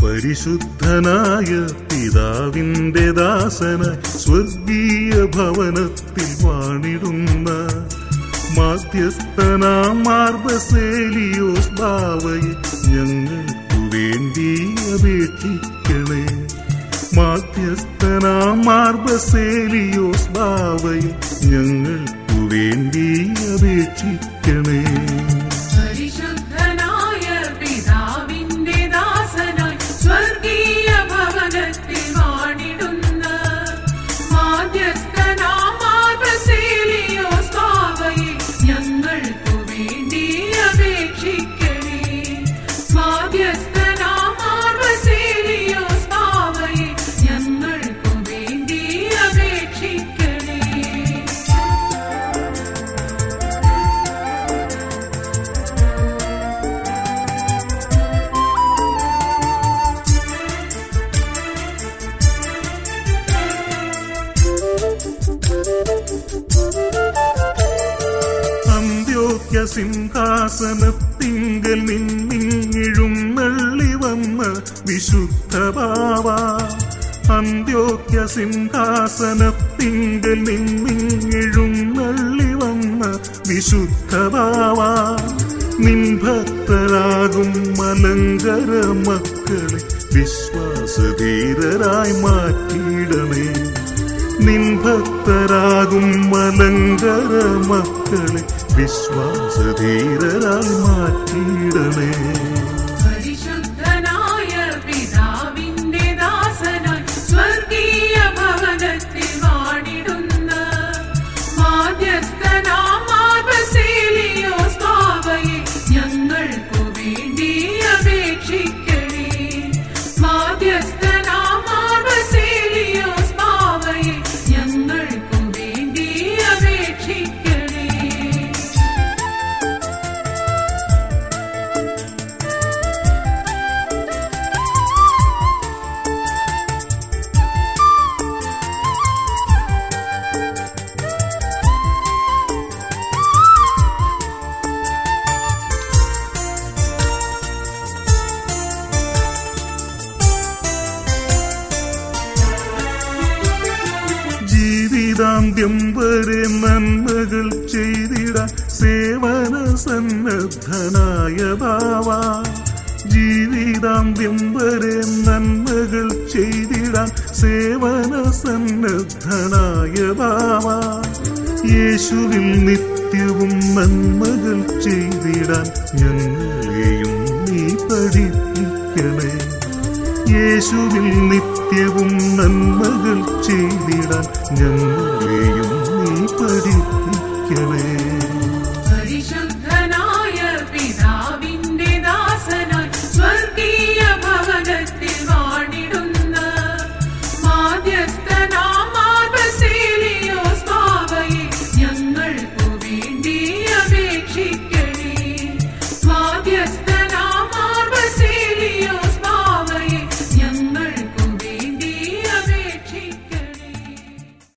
പരിശുദ്ധനായ പിതാവിന്റെ ദാസനായി സ്വർഗീയ ഭവനത്തിൽ വാണിടുന്ന മാധ്യസ്ഥനാം മാർബസേലിയോസ് ബാവയെ ഞങ്ങൾക്കു വേണ്ടി അപേക്ഷിക്കണേ മാധ്യസ്ഥനാം മാർബസേലിയോസ് ബാവയെ ഞങ്ങൾക്കു വേണ്ടി അപേക്ഷിക്കണേ പരിശുദ്ധനായ പിതാവിന്റെ ദാസനായി സ്വർഗീയ ഭവനത്തിൽ വാണിടുന്ന മാധ്യസ്ഥനാം മാർബസേലിയോസ് ബാവയെ ഞങ്ങൾക്കു വേണ്ടി അപേക്ഷിക്കണേ മാധ്യസ്ഥനാം മാർബസേലിയോസ് ബാവയെ ഞങ്ങൾക്കു വേണ്ടി അപേക്ഷിക്കണേ അന്ത്യോക്യ സിംഹാസനത്തിങ്കൽ നിന്നിങ്ങിഴും നള്ളി വന്ന വിശുദ്ധ ബാവ അന്ത്യോക്യ സിംഹാസനത്തിങ്കൽ നിന്നിങ്ങിഴും നള്ളി വന്ന വിശുദ്ധ ബാവ നിൻഭക്തരാകും മലങ്കര മക്കളെ വിശ്വാസധീരരായി മാറ്റിയിടണേ നിൻഭക്തരാകും മലങ്കര മക്കളെ വിശ്വാസധീരരായി മാറ്റിയിടണേ പരിശുദ്ധനായ പിതാവിന്റെ ദാസനായി സ്വർഗീയ ഭവനത്തിൽ വാണിടുന്ന മാധ്യസ്ഥനാം മാർബസേലിയോസ് ബാവയെ ഞങ്ങൾക്കു വേണ്ടി അപേക്ഷിക്കണേ മാധ്യസ്ഥനാം മാർബസേലിയോസ് ബാവയെ ഞങ്ങൾക്കു വേണ്ടി അപേക്ഷിക്കണേ ജീവിതാന്ത്യം വരെ നന്മകൾ ചെയ്തിടാൻ സേവന സന്നദ്ധനായ ബാവ ജീവിതാന്ത്യം വരെ നന്മകൾ ചെയ്തിടാൻ സേവന സന്നദ്ധനായ ബാവ യേശുവിൽ നിത്യവും നന്മകൾ ചെയ്തിടാൻ ഞങ്ങളെയും നീ പഠിപ്പിക്കണേ യേശുവിൽ നിത്യവും നന്മകൾ ചെയ്തിടാൻ ഞങ്ങളെയും നീ പഠിപ്പിക്കണേ